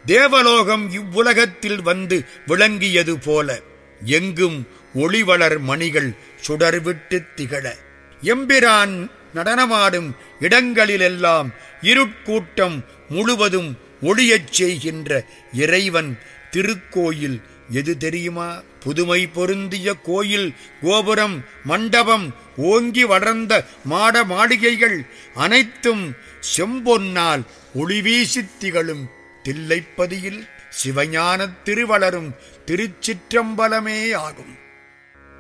தேவலோகம் இவ்வுலகத்தில் வந்து விளங்கியது போல எங்கும் ஒளிவளர் மணிகள் சுடர்விட்டு திகழ எம்பிரான் நடனமாடும் இடங்களிலெல்லாம் இருட்கூட்டம் முழுவதும் ஒளியச் செய்கின்ற இறைவன் திருக்கோயில் எது தெரியுமா புதுமை பொருந்திய கோயில் கோபுரம் மண்டபம் ஓங்கி வளர்ந்த மாட மாளிகைகள் அனைத்தும் செம்பொன்னால் ஒளிவீசித் திகழும் தில்லைப்பதியில் சிவஞானத் திருவளரும் திருச்சிற்றம்பலமே ஆகும்